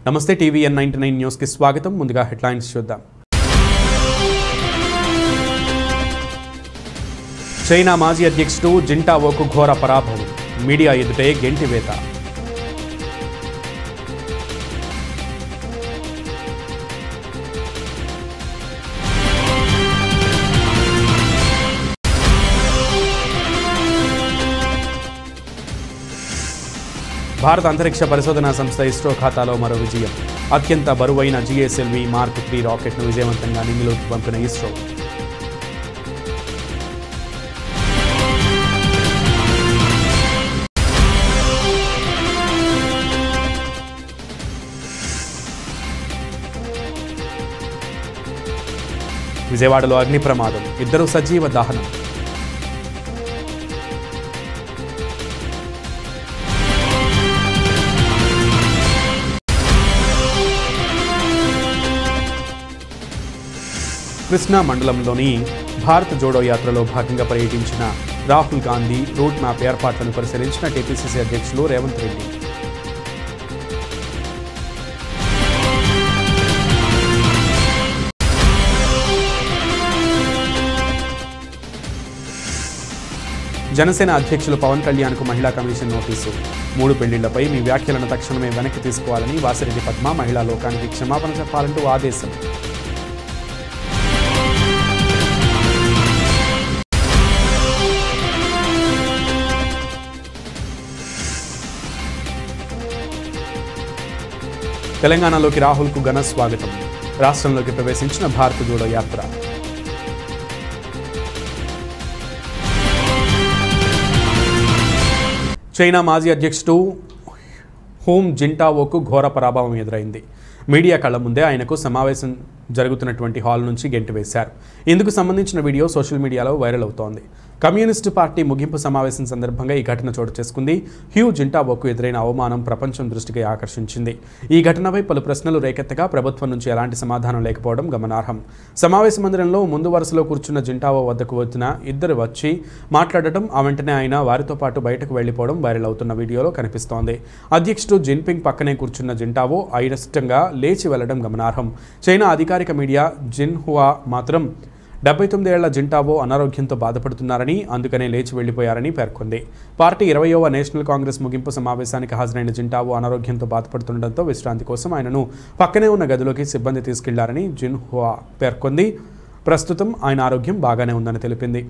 నమస్తే TVN ninety nine న్యూస్కి స్వాగతం ముందుగా హెడ్లైన్స్ చూద్దాం చైనా మాజీ అధ్యక్షుడు జింటావోకు ఘోర పరాభవం మీడియా ఎదుటే గెంటివేత భారత అంతరిక్ష పరిశోధనా సంస్థ ఇస్రో ఖాతాలో మరో విజయం అత్యంత బరువైన జిఎస్ఎల్వి మార్క్ త్రీ రాకెట్ను విజయవంతంగా నింగిలోకి పంపిన ఇస్రో విజయవాడలో అగ్ని ప్రమాదం ఇద్దరు సజీవ దహనం కృష్ణా మండలంలోని భారత్ జోడో యాత్రలో భాగంగా పర్యటించిన రాహుల్ గాంధీ రూట్ మ్యాప్ ఏర్పాట్లను పరిశీలించిన టీపీసీసీ అధ్యక్షులు రేవంత్ రెడ్డి జనసేన అధ్యక్షులు పవన్ కళ్యాణ్కు మహిళా కమిషన్ నోటీసు మూడు పెళ్లిళ్లపై మీ వ్యాఖ్యలను తక్షణమే వెనక్కి తీసుకోవాలని వాసిరెడ్డి పద్మ మహిళా లోకానికి క్షమాపణ చెప్పాలంటూ ఆదేశం తెలంగాణలోకి రాహుల్కు ఘన స్వాగతం రాష్ట్రంలోకి ప్రవేశించిన భారత జోడో యాత్ర చైనా మాజీ అధ్యక్షుడు హోమ్ జింటావోకు ఘోర పరాభవం ఎదురైంది మీడియా కళ్ళ ముందే ఆయనకు సమావేశం జరుగుతున్నటువంటి హాల్ నుంచి గెంటివేశారు ఇందుకు సంబంధించిన వీడియో సోషల్ మీడియాలో వైరల్ అవుతోంది కమ్యూనిస్టు పార్టీ ముగింపు సమావేశం సందర్భంగా ఈ ఘటన చోటు చేసుకుంది హ్యూ జింటావోకు ఎదురైన అవమానం ప్రపంచం దృష్టికి ఆకర్షించింది ఈ ఘటనపై పలు ప్రశ్నలు రేకెత్తగా ప్రభుత్వం నుంచి ఎలాంటి సమాధానం లేకపోవడం గమనార్హం సమావేశ మందిరంలో ముందు వరుసలో కూర్చున్న జింటావో వద్దకు వచ్చిన ఇద్దరు వచ్చి మాట్లాడటం ఆ వెంటనే ఆయన వారితో పాటు బయటకు వెళ్లిపోవడం వైరల్ అవుతున్న వీడియోలో కనిపిస్తోంది అధ్యక్షుడు జిన్పింగ్ పక్కనే కూర్చున్న జింటావో అయిష్టంగా లేచి వెళ్లడం గమనార్హం చైనా అధికారిక మీడియా జిన్హువా మాత్రం డెబ్బై తొమ్మిదేళ్ల జింటావో అనారోగ్యంతో బాధపడుతున్నారని అందుకనే లేచి వెళ్లిపోయారని పేర్కొంది పార్టీ ఇరవయవ నేషనల్ కాంగ్రెస్ ముగింపు సమావేశానికి హాజరైన జింటావో అనారోగ్యంతో బాధపడుతుండటంతో విశ్రాంతి కోసం ఆయనను పక్కనే ఉన్న గదిలోకి సిబ్బంది తీసుకెళ్లారని జిన్హువా పేర్కొంది ప్రస్తుతం ఆయన ఆరోగ్యం బాగానే ఉందని తెలిపింది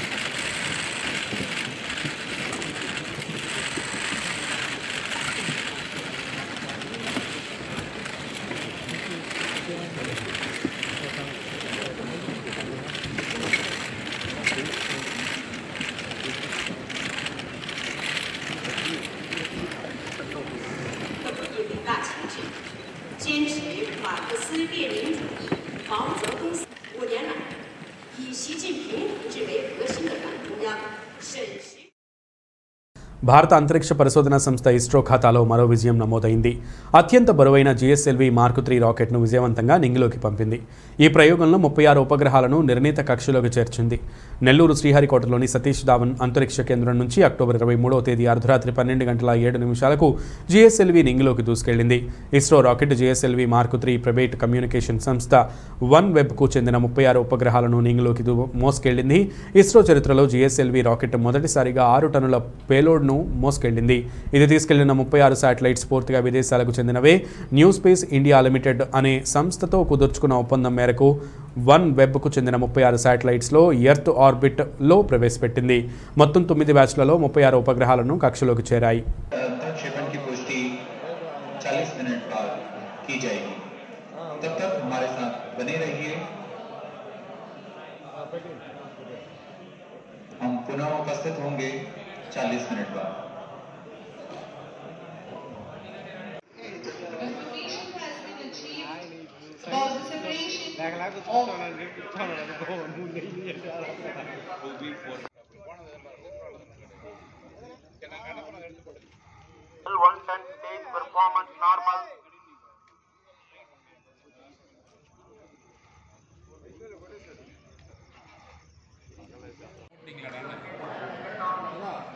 大前提，坚持马克思列宁主义、毛泽东思五年来，以习近平同志为核心的党中央审时。 భారత అంతరిక్ష పరిశోధన సంస్థ ఇస్రో ఖాతాలో మరో విజయం నమోదైంది అత్యంత బరువైన జిఎస్ఎల్వి మార్క్ త్రీ రాకెట్ను విజయవంతంగా నింగిలోకి పంపింది ఈ ప్రయోగంలో ముప్పై ఆరు ఉపగ్రహాలను నిర్ణీత కక్షలోకి చేర్చింది నెల్లూరు శ్రీహరికోటలోని సతీష్ ధావన్ అంతరిక్ష కేంద్రం నుంచి అక్టోబర్ ఇరవై మూడవ తేదీ అర్ధరాత్రి పన్నెండు గంటల ఏడు నిమిషాలకు జిఎస్ఎల్వి నింగిలోకి దూసుకెళ్లింది ISRO rocket GSLV mark three private communication సంస్థ వన్ వెబ్కు చెందిన ముప్పై ఆరు ఉపగ్రహాలను నింగిలోకి దూ- మోసుకెళ్లింది ఇస్రో చరిత్రలో జిఎస్ఎల్వి రాకెట్ మొదటిసారిగా ఆరు టన్నుల పేలోడ్ను మోసుకెళ్లింది ఇది తీసుకెళ్లిన ముప్పై ఆరు శాటిలైట్స్ పూర్తిగా విదేశాలకు చెందినవే న్యూ స్పేస్ ఇండియా లిమిటెడ్ అనే సంస్థతో కుదుర్చుకున్న ఒప్పందం మేరకు వన్ వెబ్కు చెందిన ముప్పై ఆరు శాటిలైట్స్లో ఎర్త్ ఆర్బిట్లో ప్రవేశపెట్టింది మొత్తం తొమ్మిది బ్యాచ్లలో ముప్పై ఆరు ఉపగ్రహాలను కక్షలోకి చేరాయి प्रक्षेपण की पुष्टि 40 मिनट बाद की जाएगी तब तक हमारे साथ बने रहिए हम पुनः उपस्थित होंगे 40 मिनट बाद Unification has been achieved about the separation of one ten stage performance normal.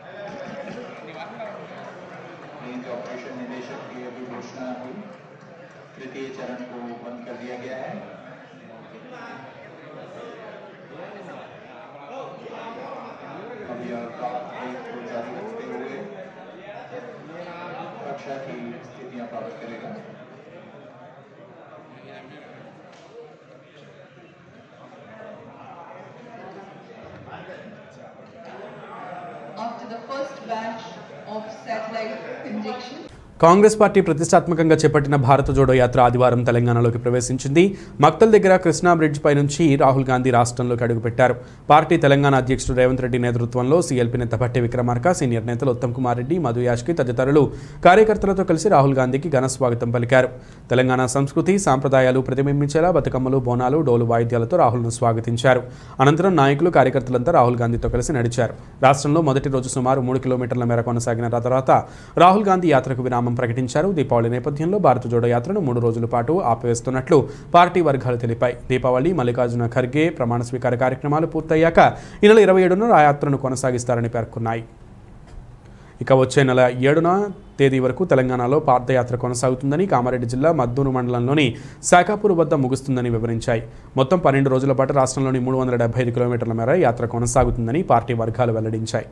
Range operation निदेशक की अभी घोषणा हुई द्वितीय चरण को बंद कर दिया गया है अब यह काम को जारी रखते हुए कक्षा की स्थितियां प्राप्त करेगा After the first batch of satellite injection, Congress party ప్రతిష్టాత్మకంగా చేపట్టిన భారత జోడో యాత్ర ఆదివారం తెలంగాణలోకి ప్రవేశించింది మక్తల్ దగ్గర కృష్ణా బ్రిడ్జ్ పై నుంచి రాహుల్ గాంధీ రాష్ట్రంలోకి అడుగుపెట్టారు పార్టీ తెలంగాణ అధ్యక్షుడు రేవంత్ రెడ్డి నేతృత్వంలో సీఎల్పీ నేత భట్టి విక్రమార్క సీనియర్ నేతలు ఉత్తమ్ కుమార్ రెడ్డి మధు యాష్కి తదితరులు కార్యకర్తలతో కలిసి రాహుల్ గాంధీకి ఘన స్వాగతం పలికారు తెలంగాణ సంస్కృతి సాంప్రదాయాలు ప్రతిబింబించేలా బతుకమ్మలు బోనాలు డోలు వాయిద్యాలతో రాహుల్ను స్వాగతించారు అనంతరం నాయకులు కార్యకర్తలంతా రాహుల్ గాంధీతో కలిసి నడిచారు రాష్ట్రంలో మొదటి రోజు సుమారు మూడు కిలోమీటర్ల మేర కొనసాగిన తర్వాత రాహుల్ గాంధీ యాత్రకు విరామం ప్రకటించారు దీపావళి నేపథ్యంలో భారత జోడో యాత్రను మూడు రోజుల పాటు ఆపివేస్తున్నట్లు పార్టీ వర్గాలు తెలిపాయి దీపావళి మల్లికార్జున ఖర్గే ప్రమాణ స్వీకార కార్యక్రమాలు పూర్తయ్యాక ఈ నెల ఇరవై ఏడున ఆ యాత్రను కొనసాగిస్తారని పేర్కొన్నాయి ఇక వచ్చే నెల ఏడున తేదీ వరకు తెలంగాణలో పాదయాత్ర కొనసాగుతుందని కామారెడ్డి జిల్లా మద్దూరు మండలంలోని శాఖాపూర్ వద్ద ముగుస్తుందని వివరించాయి మొత్తం పన్నెండు రోజుల పాటు రాష్ట్రంలోని మూడు వందల డెబ్బై ఐదు కిలోమీటర్ల మేర యాత్ర కొనసాగుతుందని పార్టీ వర్గాలు వెల్లడించాయి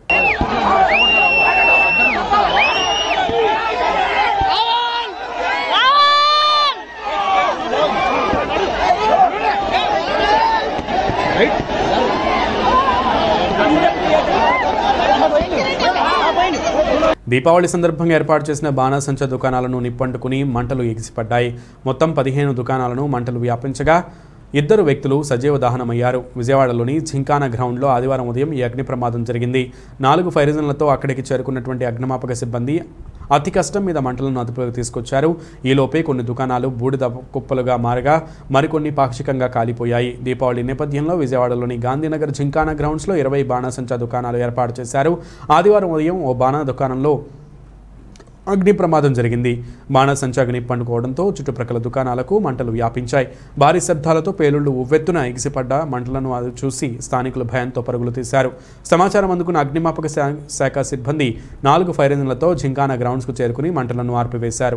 దీపావళి సందర్భంగా ఏర్పాటు చేసిన బాణాసంచా దుకాణాలను నిప్పంటుకుని మంటలు ఎగిసిపడ్డాయి మొత్తం పదిహేను దుకాణాలను మంటలు వ్యాపించగా ఇద్దరు వ్యక్తులు సజీవ దహనమయ్యారు విజయవాడలోని జింకానా గ్రౌండ్లో ఆదివారం ఉదయం ఈ అగ్ని ప్రమాదం జరిగింది నాలుగు ఫైర్ ఇంజన్లతో అక్కడికి చేరుకున్నటువంటి అగ్నిమాపక సిబ్బంది అతి కష్టం మీద మంటలను అదుపులోకి తీసుకొచ్చారు ఈలోపే కొన్ని దుకాణాలు బూడిద కుప్పలుగా మారగా మరికొన్ని పాక్షికంగా కాలిపోయాయి దీపావళి నేపథ్యంలో విజయవాడలోని గాంధీనగర్ జింకానా గ్రౌండ్స్లో ఇరవై బాణాసంచా దుకాణాలు ఏర్పాటు చేశారు ఆదివారం ఉదయం ఓ బాణా దుకాణంలో అగ్ని ప్రమాదం జరిగింది బాణసంచా అగ్ని పండుకోవడంతో చుట్టుప్రక్కల దుకాణాలకు మంటలు వ్యాపించాయి భారీ శబ్దాలతో పేలుళ్లు ఉవ్వెత్తున ఎగిసిపడ్డ మంటలను అది చూసి స్థానికులు భయంతో పరుగులు తీశారు సమాచారం అందుకున్న అగ్నిమాపక శా- శాఖ సిబ్బంది నాలుగు ఫైర్ ఇంజన్లతో జింకానా గ్రౌండ్స్కు చేరుకుని మంటలను ఆర్పివేశారు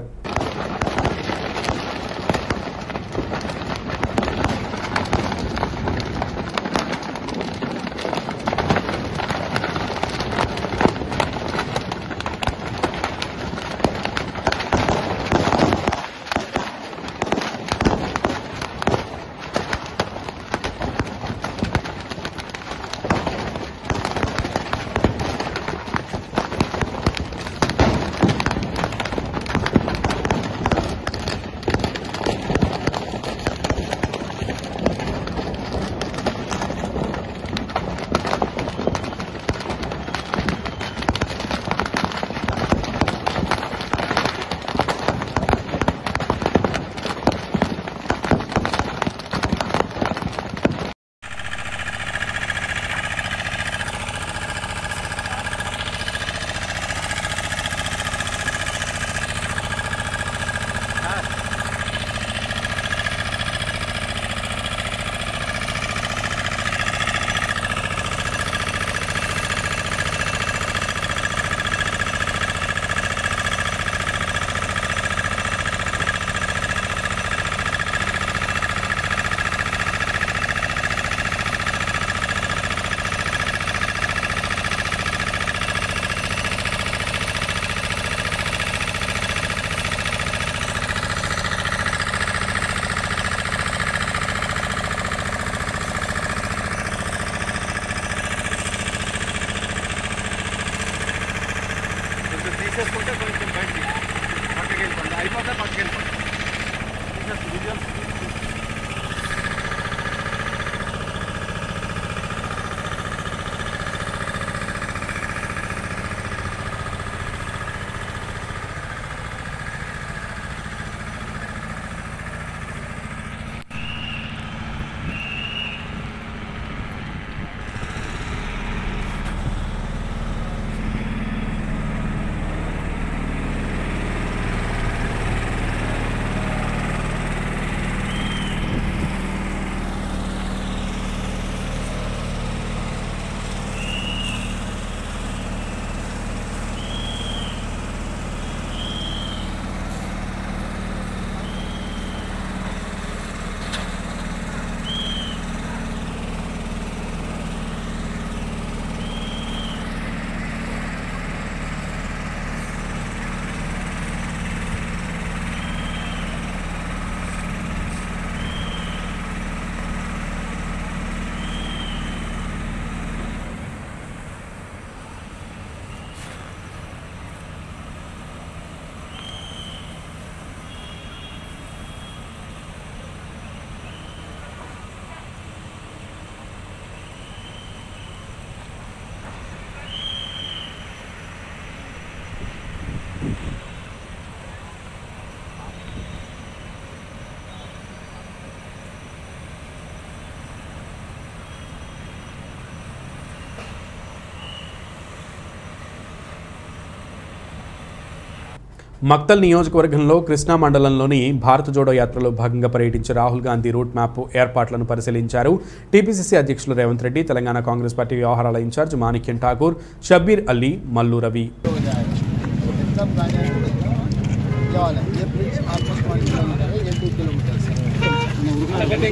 మక్తల్ నియోజకవర్గంలో కృష్ణా మండలంలోని భారత్ జోడో యాత్రలో భాగంగా పర్యటించే రాహుల్ గాంధీ రూట్ మ్యాప్ ఏర్పాట్లను పరిశీలించారు టీపీసీసీ అధ్యక్షులు రేవంత్ రెడ్డి తెలంగాణ కాంగ్రెస్ పార్టీ వ్యవహారాల ఇన్ఛార్జ్ మాణిక్యం ఠాకూర్ షబ్బీర్ అలీ మల్లు రవి सब गाने ये वाला ये ब्रिज ऑलमोस्ट वन किलोमीटर है ये टू किलोमीटर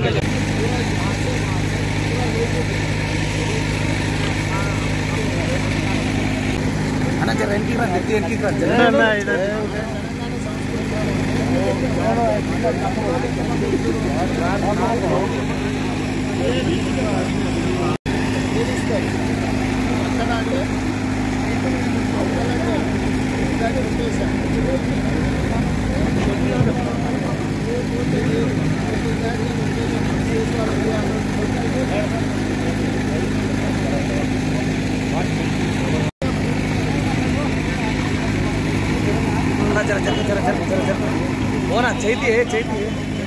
జర జర జర జర జర జర ఓనా చేతి చేతి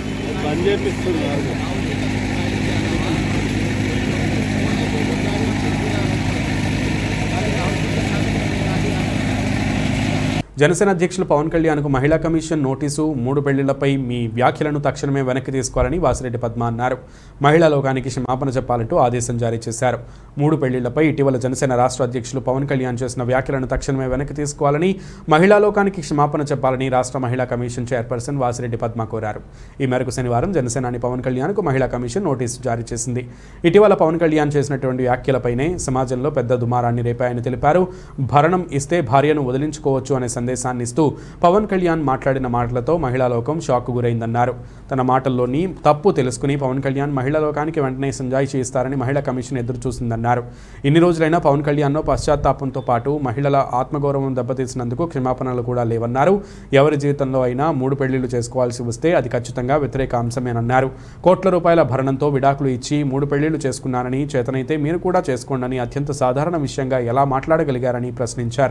జనసేన అధ్యక్షులు పవన్ కళ్యాణ్కు మహిళా కమిషన్ నోటీసు మూడు పెళ్లిళ్లపై మీ వ్యాఖ్యలను తక్షణమే వెనక్కి తీసుకోవాలని వాసిరెడ్డి పద్మ అన్నారు మహిళా లోకానికి క్షమాపణ చెప్పాలంటూ ఆదేశం జారీ చేశారు మూడు పెళ్లిళ్లపై ఇటీవల జనసేన రాష్ట్ర అధ్యక్షులు పవన్ కళ్యాణ్ చేసిన వ్యాఖ్యలను తక్షణమే వెనక్కి తీసుకోవాలని మహిళా లోకానికి క్షమాపణ చెప్పాలని రాష్ట్ర మహిళా కమిషన్ చైర్పర్సన్ వాసిరెడ్డి పద్మ కోరారు ఈ మేరకు శనివారం జనసేనాని పవన్ కళ్యాణ్కు మహిళా కమిషన్ నోటీసు జారీ చేసింది ఇటీవల పవన్ కళ్యాణ్ చేసినటువంటి వ్యాఖ్యలపైనే సమాజంలో పెద్ద దుమారాన్ని రేపాయని తెలిపారు భరణం ఇస్తే భార్యను వదిలించుకోవచ్చు అనే సందేశాన్ని ఇస్తూ పవన్ కళ్యాణ్ మాట్లాడిన మాటలతో మహిళా లోకం షాక్ గురైందన్నారు తన మాటల్లోని తప్పు తెలుసుకుని పవన్ కళ్యాణ్ మహిళా లోకానికి వెంటనే సంజాయిషి ఇస్తారని మహిళా కమిషన్ ఎదురు చూసిందన్నారు ఇన్ని రోజులైనా పవన్ కళ్యాణ్ను పశ్చాత్తాపంతో పాటు మహిళల ఆత్మగౌరవం దెబ్బతీసినందుకు క్షమాపణలు కూడా లేవన్నారు ఎవరి జీవితంలో అయినా మూడు పెళ్లిళ్లు చేసుకోవాల్సి వస్తే అది ఖచ్చితంగా వ్యతిరేక అంశమేనన్నారు కోట్ల రూపాయల భరణంతో విడాకులు ఇచ్చి మూడు పెళ్లిళ్లు చేసుకున్నానని చేతనైతే మీరు కూడా చేసుకోండి అత్యంత సాధారణ విషయంగా ఎలా మాట్లాడగలిగారని ప్రశ్నించారు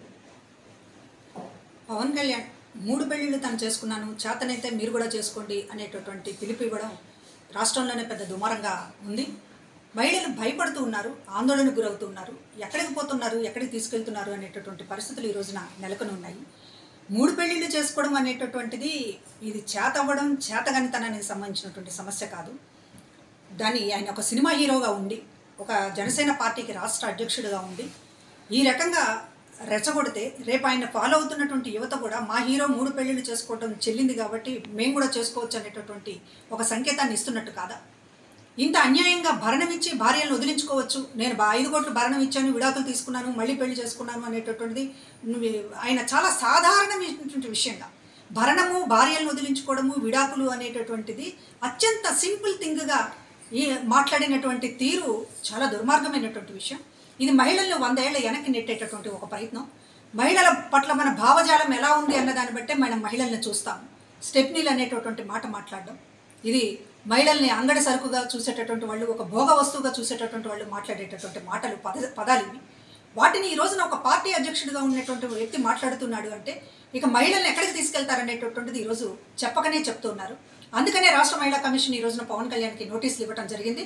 పవన్ కళ్యాణ్ మూడు పెళ్ళిళ్ళు తను చేసుకున్నాను చేతనైతే మీరు కూడా చేసుకోండి అనేటటువంటి పిలుపు ఇవ్వడం రాష్ట్రంలోనే పెద్ద దుమారంగా ఉంది మహిళలు భయపడుతూ ఉన్నారు ఆందోళనకు గురవుతూ ఉన్నారు ఎక్కడికి పోతున్నారు ఎక్కడికి తీసుకెళ్తున్నారు అనేటటువంటి పరిస్థితులు ఈ రోజున నెలకొని ఉన్నాయి మూడు పెళ్ళిళ్ళు చేసుకోవడం అనేటటువంటిది ఇది చేత అవ్వడం చేతగనితనానికి సంబంధించినటువంటి సమస్య కాదు దాన్ని ఆయన ఒక సినిమా హీరోగా ఉండి ఒక జనసేన పార్టీకి రాష్ట్ర అధ్యక్షుడిగా ఉండి ఈ రకంగా రెచ్చగొడితే రేపు ఆయన ఫాలో అవుతున్నటువంటి యువత కూడా మా హీరో మూడు పెళ్ళిళ్ళు చేసుకోవడం చెల్లింది కాబట్టి మేము కూడా చేసుకోవచ్చు అనేటటువంటి ఒక సంకేతాన్ని ఇస్తున్నట్టు కాదా ఇంత అన్యాయంగా భరణం ఇచ్చి భార్యలను వదిలించుకోవచ్చు నేను బా- ఐదు కోట్లు భరణం ఇచ్చాను విడాకులు తీసుకున్నాను మళ్ళీ పెళ్లి చేసుకున్నాను అనేటటువంటిది నువ్వు- ఆయన చాలా సాధారణమైనటువంటి విషయంగా భరణము భార్యలను వదిలించుకోవడము విడాకులు అనేటటువంటిది అత్యంత సింపుల్ థింగ్గా ఈ మాట్లాడినటువంటి తీరు చాలా దుర్మార్గమైనటువంటి విషయం ఇది మహిళలను వందేళ్ల వెనక్కి నెట్టేటటువంటి ఒక ప్రయత్నం మహిళల పట్ల మన భావజాలం ఎలా ఉంది అన్న దాన్ని బట్టే మనం మహిళల్ని చూస్తాం స్టెప్నీలు అనేటటువంటి మాట మాట్లాడడం ఇది మహిళల్ని అంగడి సరుకుగా చూసేటటువంటి వాళ్ళు ఒక భోగ వస్తువుగా చూసేటటువంటి వాళ్ళు మాట్లాడేటటువంటి మాటలు పద పదాలు ఇవి వాటిని ఈ రోజున ఒక పార్టీ అధ్యక్షుడిగా ఉన్నటువంటి వ్యక్తి మాట్లాడుతున్నాడు అంటే ఇక మహిళల్ని ఎక్కడికి తీసుకెళ్తారనేటటువంటిది ఈరోజు చెప్పకనే చెప్తున్నారు అందుకనే రాష్ట్ర మహిళా కమిషన్ ఈ రోజున పవన్ కళ్యాణ్కి నోటీసులు ఇవ్వడం జరిగింది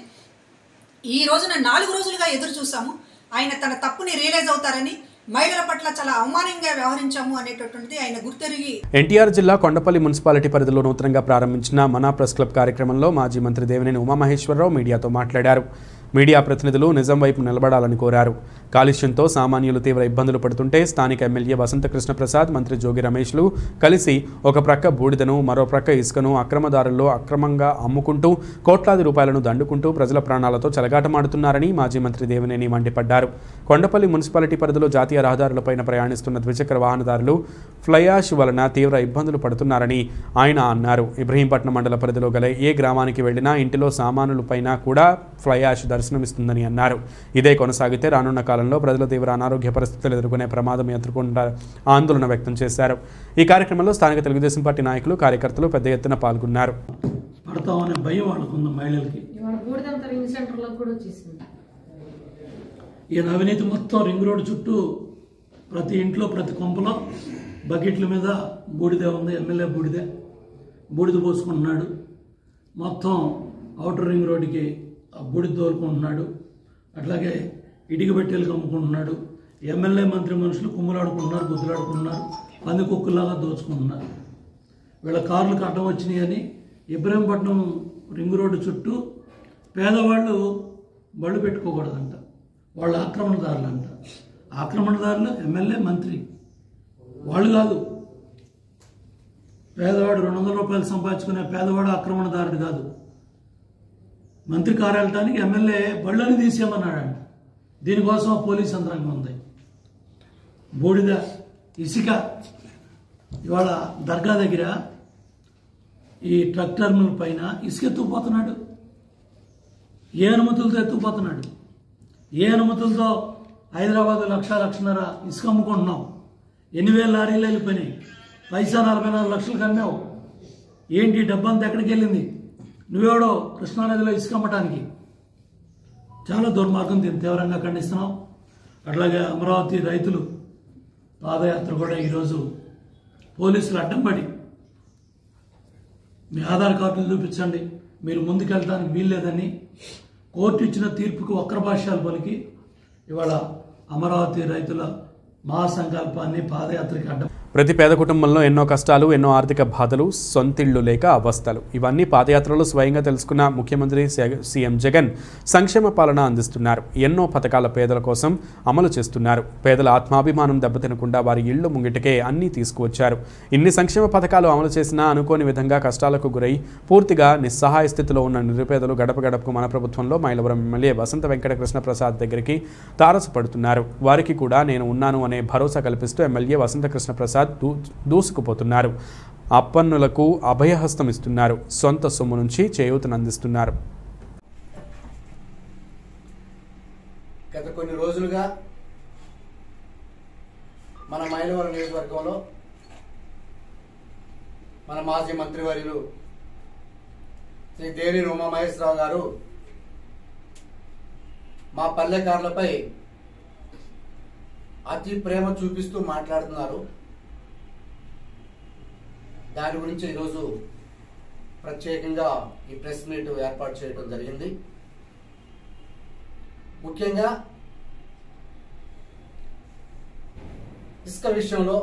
ఈ రోజున నాలుగు రోజులుగా ఎదురు చూసాము ఆయన తన తప్పుని రియలైజ్ అవుతారని మహిళల పట్ల చాలా అవమానంగా వ్యవహరించాము అనేటటువంటిది ఆయన గుర్తెరిగి ఎన్టీఆర్ జిల్లా కొండపల్లి మున్సిపాలిటీ పరిధిలో నూతనంగా ప్రారంభించిన మనా ప్రెస్ క్లబ్ కార్యక్రమంలో మాజీ మంత్రి దేవినేని ఉమామహేశ్వరరావు మీడియాతో మాట్లాడారు మీడియా ప్రతినిధులు నిజం వైపు నిలబడాలని కోరారు కాలుష్యంతో సామాన్యులు తీవ్ర ఇబ్బందులు పడుతుంటే స్థానిక ఎమ్మెల్యే వసంతకృష్ణ ప్రసాద్ మంత్రి జోగి రమేష్లు కలిసి ఒక ప్రక్క బూడిదను మరో ప్రక్క ఇసుకను అక్రమదారుల్లో అక్రమంగా అమ్ముకుంటూ కోట్లాది రూపాయలను దండుకుంటూ ప్రజల ప్రాణాలతో చెలగాటమాడుతున్నారని మాజీ మంత్రి దేవినేని మండిపడ్డారు కొండపల్లి మున్సిపాలిటీ పరిధిలో జాతీయ రహదారులపైన ప్రయాణిస్తున్న ద్విచక్ర వాహనదారులు ఫ్లైయాష్ వలన తీవ్ర ఇబ్బందులు పడుతున్నారని ఆయన అన్నారు ఇబ్రహీంపట్నం మండల పరిధిలో గల ఏ గ్రామానికి వెళ్ళినా ఇంటిలో సామానులపైన కూడా ఫ్లైయాష్ దర్శనమిస్తుందని అన్నారు ఇదే కొనసాగితే రానున్న కాలంలో ప్రజలు తీవ్ర అనారోగ్య పరిస్థితులు ఎదుర్కొనే ప్రమాదం ఎదుర్కొంటారు ఆందోళన వ్యక్తం చేశారు ఈ కార్యక్రమంలో స్థానిక తెలుగుదేశం పార్టీ నాయకులు కార్యకర్తలు పెద్ద ఎత్తున పాల్గొన్నారు పడతామనే భయం వాళ్ళకు ఉంది మహిళలకి ఇవాళ బూడిదంత రింగ్ సెంటర్లకు కూడా వచ్చేసింది ఈయన అవినీతి మొత్తం రింగ్ రోడ్ చుట్టూ ప్రతి ఇంట్లో ప్రతి కొంపలో బకెట్ల మీద బూడిదే ఉంది ఎమ్మెల్యే బూడిదే బూడిద పోసుకుంటున్నాడు మొత్తం అవుటర్ రింగ్ రోడ్డుకి ఆ బూడిద తోలుకుంటున్నాడు అట్లాగే ఇటుక పెట్టెలకు అమ్ముకుంటున్నాడు ఎమ్మెల్యే మంత్రి మనుషులు కుమ్ములాడుకుంటున్నారు గుద్దులాడుకుంటున్నారు పంది కుక్కులాగా దోచుకుంటున్నారు వీళ్ళ కార్లకు అడ్డం వచ్చినాయని ఇబ్రహీంపట్నం రింగ్ రోడ్డు చుట్టూ పేదవాళ్ళు బళ్ళు పెట్టుకోకూడదంట వాళ్ళు ఆక్రమణదారులు అంట ఆక్రమణదారులు ఎమ్మెల్యే మంత్రి వాళ్ళు కాదు పేదవాడు రెండు వందల రూపాయలు సంపాదించుకునే పేదవాడు ఆక్రమణదారుడు కాదు మంత్రి కార్యాలయానికి ఎమ్మెల్యే బళ్ళని తీసేయమన్నాడంట దీనికోసం పోలీస్ యంత్రాంగం ఉంది బూడిద ఇసుక ఇవాళ దర్గా దగ్గర ఈ ట్రక్ టర్మినల్ పైన ఇసుక ఎత్తుకుపోతున్నాడు ఏ అనుమతులతో ఎత్తుకుపోతున్నాడు ఏ అనుమతులతో హైదరాబాద్ లక్ష లక్షన్నర ఇసుక అమ్ముకుంటున్నాం ఎన్ని వేల లారీలు వెళ్ళిపోయినాయి పైసా నలభై నాలుగు లక్షలు కమ్మావు ఏంటి ఈ డబ్బంతా ఎక్కడికి వెళ్ళింది నువ్వెవడో కృష్ణానదిలో ఇసుక అమ్మటానికి చాలా దుర్మార్గం దీన్ని తీవ్రంగా ఖండిస్తున్నాం అట్లాగే అమరావతి రైతులు పాదయాత్ర కూడా ఈరోజు పోలీసులు అడ్డం పడి మీ ఆధార్ కార్డులు చూపించండి మీరు ముందుకెళ్ళడానికి వీల్లేదని కోర్టు ఇచ్చిన తీర్పుకు వక్రభాష్యాలు పలికి ఇవాళ అమరావతి రైతుల మహాసంకల్పాన్ని పాదయాత్రకి అడ్డం ప్రతి పేద కుటుంబంలో ఎన్నో కష్టాలు ఎన్నో ఆర్థిక బాధలు సొంతిళ్లు లేక అవస్థలు ఇవన్నీ పాదయాత్రలో స్వయంగా తెలుసుకున్న ముఖ్యమంత్రి సే- సీఎం జగన్ సంక్షేమ పాలన అందిస్తున్నారు ఎన్నో పథకాల పేదల కోసం అమలు చేస్తున్నారు పేదల ఆత్మాభిమానం దెబ్బతినకుండా వారి ఇళ్లు ముంగిటికే అన్నీ తీసుకువచ్చారు ఇన్ని సంక్షేమ పథకాలు అమలు చేసినా అనుకోని విధంగా కష్టాలకు గురై పూర్తిగా నిస్సహాయ స్థితిలో ఉన్న నిరుపేదలు గడప గడపకు మన ప్రభుత్వంలో మైలవరం ఎమ్మెల్యే వసంత వెంకట కృష్ణ ప్రసాద్ దగ్గరికి తారసపడుతున్నారు వారికి కూడా నేను ఉన్నాను అనే భరోసా కల్పిస్తూ ఎమ్మెల్యే వసంత కృష్ణ ప్రసాద్ దూ దూసుకుపోతున్నారు అప్పన్నులకు అభయహస్తం ఇస్తున్నారు సొంత సొమ్ము నుంచి చేయూతను అందిస్తున్నారు గత కొన్ని రోజులుగా మన మైలవరం నియోజకవర్గంలో మన మాజీ మంత్రివర్యులు శ్రీ దేవి ఉమా మహేశ్వరరావు గారు మా పల్లెకారులపై అతి ప్రేమ చూపిస్తూ మాట్లాడుతున్నారు దాని గురించి ఈరోజు ప్రత్యేకంగా ఈ ప్రెస్ మీట్ ఏర్పాటు చేయడం జరిగింది ముఖ్యంగా ఇసుక విషయంలో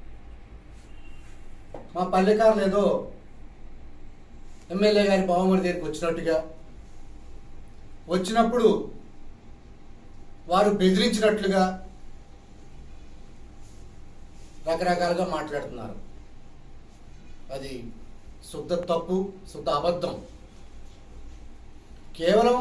మా పల్లెకారులు ఏదో ఎమ్మెల్యే గారి బావమరి దగ్గరికి వచ్చినట్టుగా వచ్చినప్పుడు వారు బెదిరించినట్లుగా రకరకాలుగా మాట్లాడుతున్నారు అది శుద్ధ తప్పు శుద్ధ అబద్ధం కేవలం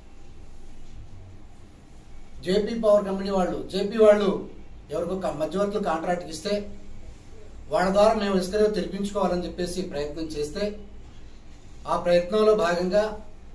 జేపీ పవర్ కంపెనీ వాళ్ళు జేపీ వాళ్ళు ఎవరికో క- మధ్యవర్తులు కాంట్రాక్ట్ ఇస్తే వాళ్ళ ద్వారా మేము ఇసుకలో తెరిపించుకోవాలని చెప్పేసి ప్రయత్నం చేస్తే ఆ ప్రయత్నంలో భాగంగా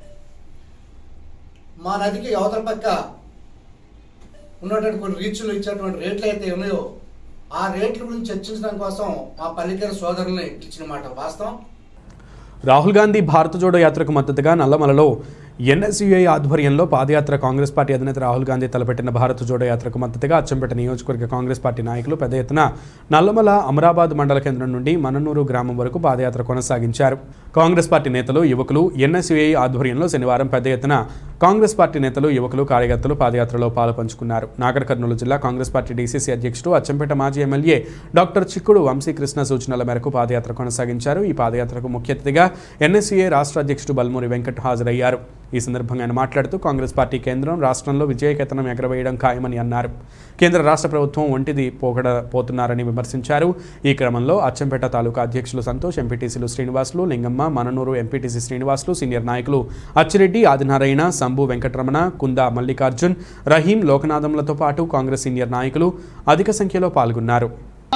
మా నదికి అవతల పక్క ఉన్నటువంటి కొన్ని రీచ్లు ఇచ్చేటువంటి రేట్లు అయితే ఉన్నాయో ఆ రేట్ల గురించి చర్చించడం కోసం మా పల్లెకేర సోదరుల్ని ఇచ్చిన మాట వాస్తవం రాహుల్ గాంధీ భారత జోడో యాత్రకు మద్దతుగా నల్లమలలో ఎన్ఎస్యుఐ ఆధ్వర్యంలో పాదయాత్ర కాంగ్రెస్ పార్టీ అధినేత రాహుల్ గాంధీ తలపెట్టిన భారత జోడో యాత్రకు మద్దతుగా అచ్చంపేట నియోజకవర్గ కాంగ్రెస్ పార్టీ నాయకులు పెద్ద ఎత్తున నల్లమల అమరాబాద్ మండల కేంద్రం నుండి మననూరు గ్రామం వరకు పాదయాత్ర కొనసాగించారు కాంగ్రెస్ పార్టీ నేతలు యువకులు ఎన్ఎస్యుఐ ఆధ్వర్యంలో శనివారం పెద్ద ఎత్తున కాంగ్రెస్ పార్టీ నేతలు యువకులు కార్యకర్తలు పాదయాత్రలో పాలు పంచుకున్నారు నాగర్ కర్నూలు జిల్లా కాంగ్రెస్ పార్టీ డీసీసీ అధ్యక్షుడు అచ్చంపేట మాజీ ఎమ్మెల్యే డాక్టర్ చిక్కుడు వంశీకృష్ణ సూచనల మేరకు పాదయాత్ర కొనసాగించారు ఈ పాదయాత్రకు ముఖ్య అతిథిగా ఎన్ఎస్సీఏ రాష్ట్ర అధ్యక్షుడు బల్మూరి వెంకట్ హాజరయ్యారు ఈ సందర్భంగా ఆయన మాట్లాడుతూ కాంగ్రెస్ పార్టీ కేంద్రం రాష్ట్రంలో విజయకేతనం ఎగరవేయడం ఖాయమని అన్నారు కేంద్ర రాష్ట్ర ప్రభుత్వం ఒంటిది పోకడ పోతున్నారని విమర్శించారు ఈ క్రమంలో అచ్చంపేట తాలూకా అధ్యక్షులు సంతోష్ ఎంపీటీసీలు శ్రీనివాసులు లింగమ్మ మననూరు ఎంపీటీసీ శ్రీనివాసులు సీనియర్ నాయకులు అచ్చిరెడ్డి ఆదినారాయణ సంభు వెంకటరమణ కుందా మల్లికార్జున్ రహీం లోకనాథంలతో పాటు కాంగ్రెస్ సీనియర్ నాయకులు అధిక సంఖ్యలో పాల్గొన్నారు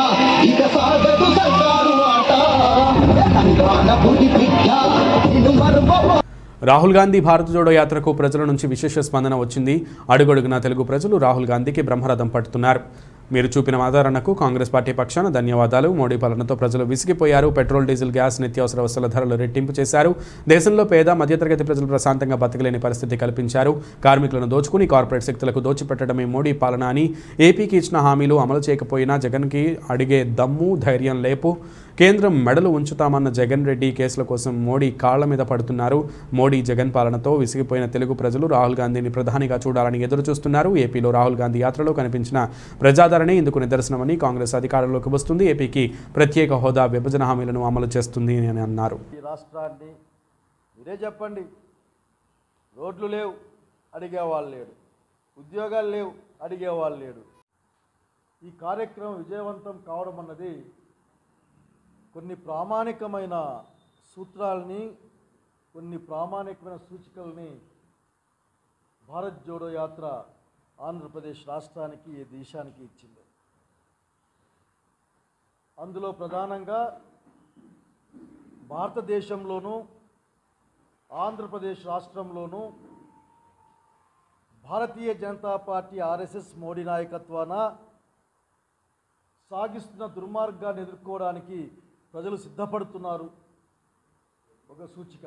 రాహుల్ గాంధీ భారత జోడో యాత్రకు ప్రజల నుంచి విశేష స్పందన వచ్చింది అడుగడుగునా తెలుగు ప్రజలు రాహుల్ గాంధీకి బ్రహ్మరథం పట్టుతున్నారు మీరు చూపిన ఆదరణకు కాంగ్రెస్ పార్టీ పక్షాన ధన్యవాదాలు మోడీ పాలనతో ప్రజలు విసిగిపోయారు పెట్రోల్ డీజిల్ గ్యాస్ నిత్యావసర వస్తువుల ధరలు రెట్టింపు చేశారు దేశంలో పేద మధ్యతరగతి ప్రజలు ప్రశాంతంగా బతకలేని పరిస్థితి కల్పించారు కార్మికులను దోచుకుని కార్పొరేట్ శక్తులకు దోచిపెట్టడమే మోడీ పాలన అని ఏపీకి ఇచ్చిన హామీలు అమలు చేయకపోయినా జగన్కి అడిగే దమ్ము ధైర్యం లేపు కేంద్రం మెడలు ఉంచుతామన్న జగన్ రెడ్డి కేసుల కోసం మోడీ కాళ్ల మీద పడుతున్నారు మోడీ జగన్ పాలనతో విసిగిపోయిన తెలుగు ప్రజలు రాహుల్ గాంధీని ప్రధానిగా చూడాలని ఎదురు చూస్తున్నారు ఏపీలో రాహుల్ గాంధీ యాత్రలో కనిపించిన ప్రజాదరణే ఇందుకు నిదర్శనమని కాంగ్రెస్ అధికారంలోకి వస్తుంది ఏపీకి ప్రత్యేక హోదా విభజన హామీలను అమలు చేస్తుంది అని అన్నారు ఈ రాష్ట్రాన్ని మీరే చెప్పండి రోడ్లు లేవు అడిగేవాళ్ళు లేడు ఉద్యోగాలు లేవు అడిగేవాళ్ళు లేడు ఈ కార్యక్రమం విజయవంతం కావడం అన్నది కొన్ని ప్రామాణికమైన సూత్రాలని కొన్ని ప్రామాణికమైన సూచికల్ని భారత్ జోడో యాత్ర ఆంధ్రప్రదేశ్ రాష్ట్రానికి ఈ దేశానికి ఇచ్చింది అందులో ప్రధానంగా భారతదేశంలోనూ ఆంధ్రప్రదేశ్ రాష్ట్రంలోనూ భారతీయ జనతా పార్టీ ఆర్ఎస్ఎస్ మోడీ నాయకత్వాన సాగిస్తున్న దుర్మార్గాన్ని ఎదుర్కోవడానికి ప్రజలు సిద్ధపడుతున్నారు ఒక సూచిక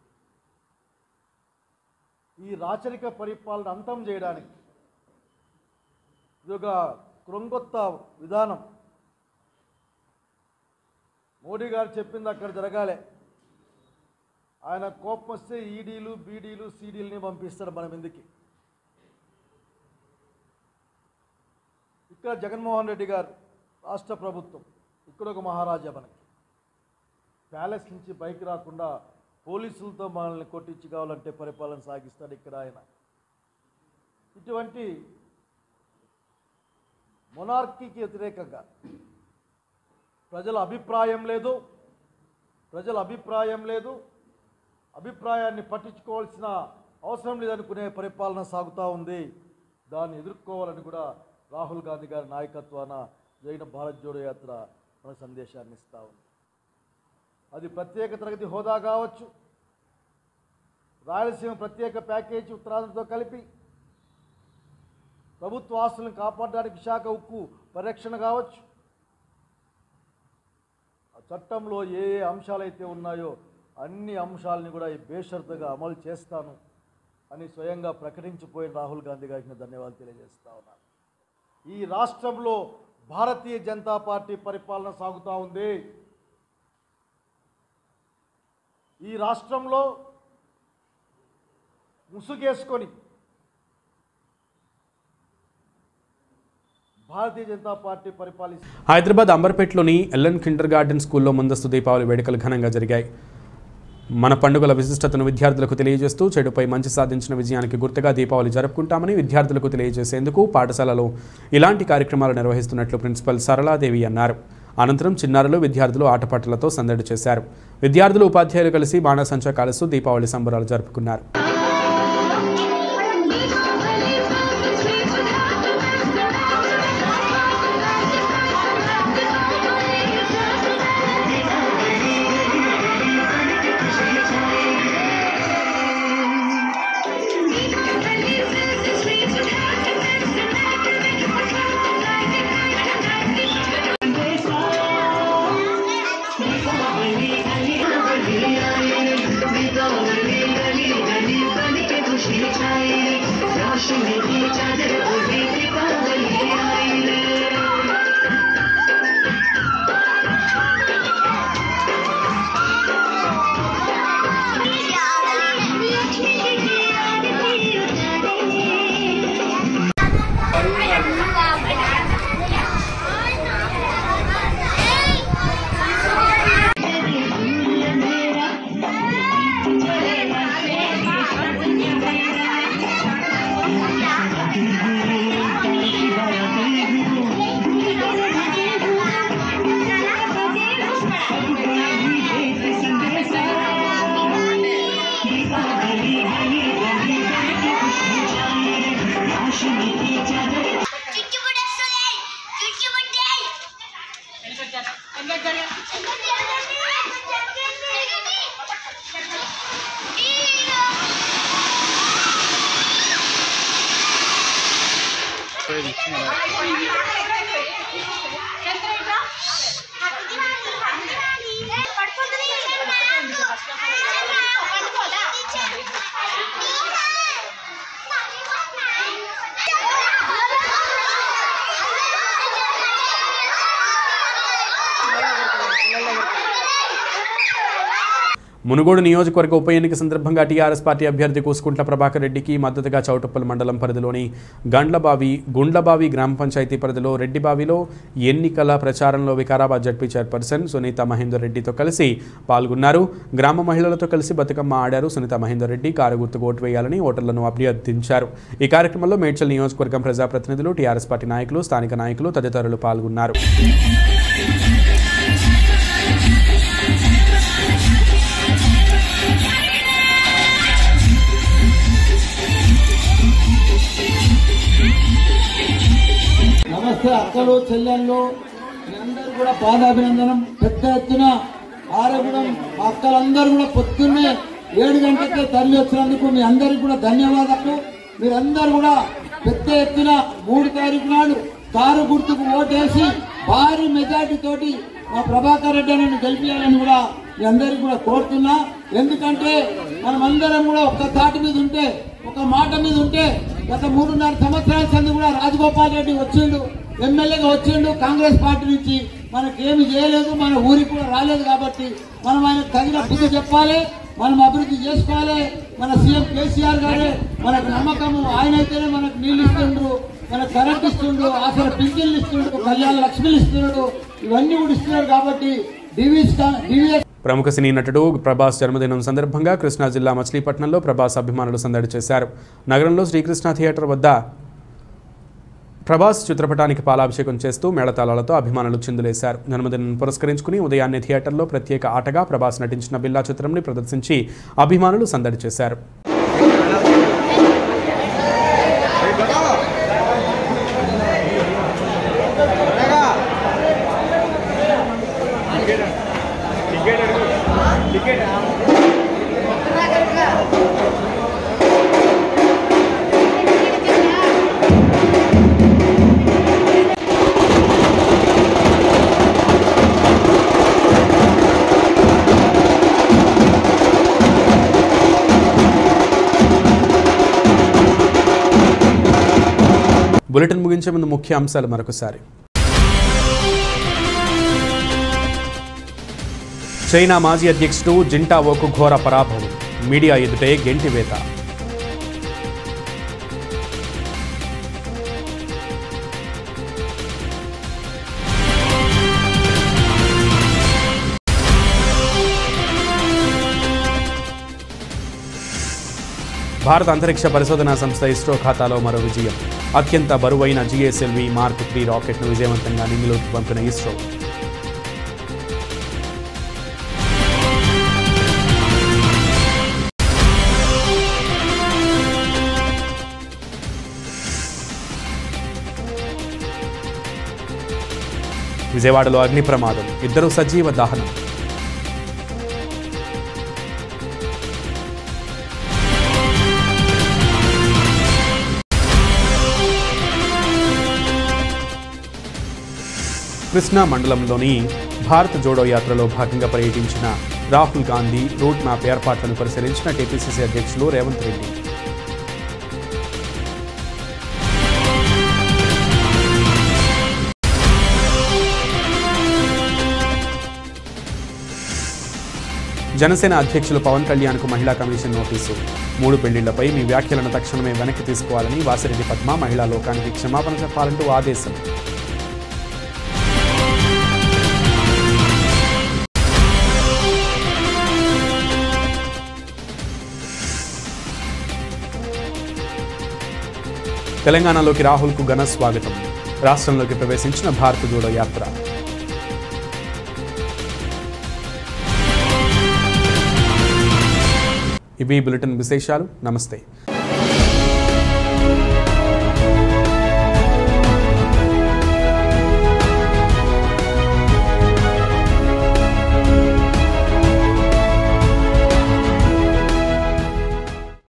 ఈ రాచరిక పరిపాలన అంతం చేయడానికి ఇది ఒక కృంగొత్త విధానం మోడీ గారు చెప్పింది అక్కడ జరగాలి ఆయన కోపం వస్తే ఈడీలు బీడీలు సీడీలని పంపిస్తాడు మన మీదకి ఇక్కడ జగన్మోహన్ రెడ్డి గారు రాష్ట్ర ప్రభుత్వం ఇక్కడ ఒక మహారాజా మనకి ప్యాలెస్ నుంచి బయకి రాకుండా పోలీసులతో మనల్ని కొట్టించి కావాలంటే పరిపాలన సాగిస్తాడు ఇక్కడ ఆయన ఇటువంటి మొనార్కీకి వ్యతిరేకంగా ప్రజల అభిప్రాయం లేదు ప్రజల అభిప్రాయం లేదు అభిప్రాయాన్ని పట్టించుకోవాల్సిన అవసరం లేదనుకునే పరిపాలన సాగుతూ ఉంది దాన్ని ఎదుర్కోవాలని కూడా రాహుల్ గాంధీ గారి నాయకత్వాన జరిగిన భారత్ జోడో యాత్ర మన సందేశాన్ని ఇస్తూ ఉంది అది ప్రత్యేక తరగతి హోదా కావచ్చు రాయలసీమ ప్రత్యేక ప్యాకేజీ ఉత్తరాంధ్రతో కలిపి ప్రభుత్వ ఆస్తులను కాపాడడానికి విశాఖ ఉక్కు పరిరక్షణ కావచ్చు ఆ చట్టంలో ఏ ఏ అంశాలైతే ఉన్నాయో అన్ని అంశాలని కూడా ఈ బేషరతుగా అమలు చేస్తాను అని స్వయంగా ప్రకటించిపోయిన రాహుల్ గాంధీ గారికి నేను ధన్యవాదాలు తెలియజేస్తా ఉన్నాను ఈ రాష్ట్రంలో భారతీయ జనతా పార్టీ పరిపాలన సాగుతూ ఉంది ఈ రాష్ట్రంలో ముసుగేసుకొని భారతీయ జనతా పార్టీ పరిపాలిస్తుంది హైదరాబాద్ అంబర్పేటలోని ఎల్ఎన్ కిండర్ గార్డెన్ స్కూల్లో ముందస్తు దీపావళి వేడుకలు ఘనంగా జరిగాయి మన పండుగల విశిష్టతను విద్యార్థులకు తెలియజేస్తూ చెడుపై మంచి సాధించిన విజయానికి గుర్తుగా దీపావళి జరుపుకుంటామని విద్యార్థులకు తెలియజేసేందుకు పాఠశాలలో ఇలాంటి కార్యక్రమాలు నిర్వహిస్తున్నట్లు ప్రిన్సిపల్ సరళాదేవి అన్నారు అనంతరం చిన్నారులు విద్యార్థులు ఆటపాటలతో సందడి చేశారు విద్యార్థులు ఉపాధ్యాయులు కలిసి బాణాసంచా కాలుస్తూ దీపావళి సంబరాలు జరుపుకున్నారు Thank you. మునుగోడు నియోజకవర్గ ఉప ఎన్నిక సందర్భంగా టీఆర్ఎస్ పార్టీ అభ్యర్థి కూసుకుంట్ల ప్రభాకర్ రెడ్డికి మద్దతుగా చౌటప్పల్ మండలం పరిధిలోని గండ్లబావి గుండ్లబావి గ్రామ పంచాయతీ పరిధిలో రెడ్డిబావిలో ఎన్నికల ప్రచారంలో వికారాబాద్ జడ్పీ చైర్పర్సన్ సునీత మహేందర్ రెడ్డితో కలిసి పాల్గొన్నారు గ్రామ మహిళలతో కలిసి బతుకమ్మ ఆడారు సునీత మహేందర్ రెడ్డి కారు గుర్తుకు ఓటు వేయాలని ఓటర్లను అభ్యర్థించారు ఈ కార్యక్రమంలో మేడ్చల్ నియోజకవర్గం ప్రజాప్రతినిధులు టీఆర్ఎస్ పార్టీ నాయకులు స్థానిక నాయకులు తదితరులు పాల్గొన్నారు నమస్తే అక్కలు చెల్లెళ్ళు మీ అందరూ కూడా పాదాభినందనం పెద్ద ఎత్తున ఆరోగ్యం మా అక్కలందరూ కూడా పొద్దున్నే ఏడు గంటలకే తరలి వచ్చినందుకు మీ అందరికి కూడా ధన్యవాదాలు మీరందరూ కూడా పెద్ద ఎత్తున మూడు తారీఖు నాడు కారు గుర్తుకు ఓటేసి భారీ మెజార్టీ తోటి మా ప్రభాకర్ రెడ్డి నన్ను గెలిపించాలని కూడా మీ అందరికి కూడా కోరుతున్నా ఎందుకంటే మనం అందరం కూడా ఒక్క తాటి మీద ఉంటే ఒక మాట మీద ఉంటే గత మూడున్నర సంవత్సరాల సంది కూడా రాజగోపాల్ రెడ్డి వచ్చిండు ఎమ్మెల్యేగా వచ్చిండు కాంగ్రెస్ పార్టీ నుంచి మనకేమి చేయలేదు మన ఊరికి కూడా రాలేదు కాబట్టి మనం ఆయన తగిన బుద్ధి చెప్పాలి మనం అభివృద్ధి చేసుకోవాలి మన సీఎం కేసీఆర్ గారే మనకు నమ్మకము ఆయన అయితేనే మనకు నీళ్ళు ఇస్తుండ్రు మనకు కరెంట్ ఇస్తుండ్రు ఆసర పింఛన్లు ఇస్తుండ్రు కళ్యాణ లక్ష్మిలు ఇస్తున్నాడు ఇవన్నీ కూడా ఇస్తున్నారు కాబట్టి డివిఎస్ డివిఎస్ ప్రముఖ సినీ నటుడు ప్రభాస్ జన్మదినం సందర్భంగా కృష్ణా జిల్లా మచిలీపట్నంలో ప్రభాస్ అభిమానులు సందడి చేశారు నగరంలో శ్రీకృష్ణ థియేటర్ వద్ద ప్రభాస్ చిత్రపటానికి పాలాభిషేకం చేస్తూ మేళతాళాలతో అభిమానులు చిందులేశారు జన్మదినం పురస్కరించుకుని ఉదయాన్నే థియేటర్లో ప్రత్యేక ఆటగా ప్రభాస్ నటించిన బిల్లా చిత్రంని ప్రదర్శించి అభిమానులు సందడి చేశారు బులెటిన్ ముగించే ముందు ముఖ్య అంశాలు మరొకసారి చైనా మాజీ అధ్యక్షుడు జింటావోకు ఘోర పరాభవం మీడియా ఎదుటే గెంటివేత భారత అంతరిక్ష పరిశోధనా సంస్థ ఇస్రో ఖాతాలో మరో విజయం అత్యంత బరువైన జిఎస్ఎల్వి మార్క్ త్రీ రాకెట్ను విజయవంతంగా నింగిలోకి పంపిన ఇస్రో విజయవాడలో అగ్ని ప్రమాదం ఇద్దరు సజీవ దహనం కృష్ణా మండలంలోని భారత్ జోడో యాత్రలో భాగంగా పర్యటించిన రాహుల్ గాంధీ రూట్ మ్యాప్ ఏర్పాట్లను పరిశీలించిన టీపీసీసీ అధ్యక్షులు రేవంత్ రెడ్డి జనసేన అధ్యక్షులు పవన్ కళ్యాణ్కు మహిళా కమిషన్ నోటీసు మూడు పెళ్లిళ్లపై మీ వ్యాఖ్యలను తక్షణమే వెనక్కి తీసుకోవాలని వాసిరెడ్డి పద్మ మహిళా లోకానికి క్షమాపణ చెప్పాలంటూ ఆదేశం తెలంగాణలోకి రాహుల్కు ఘన స్వాగతం రాష్ట్రంలోకి ప్రవేశించిన భారత జోడో యాత్ర ఇవి బులెటిన్ విశేషాలు నమస్తే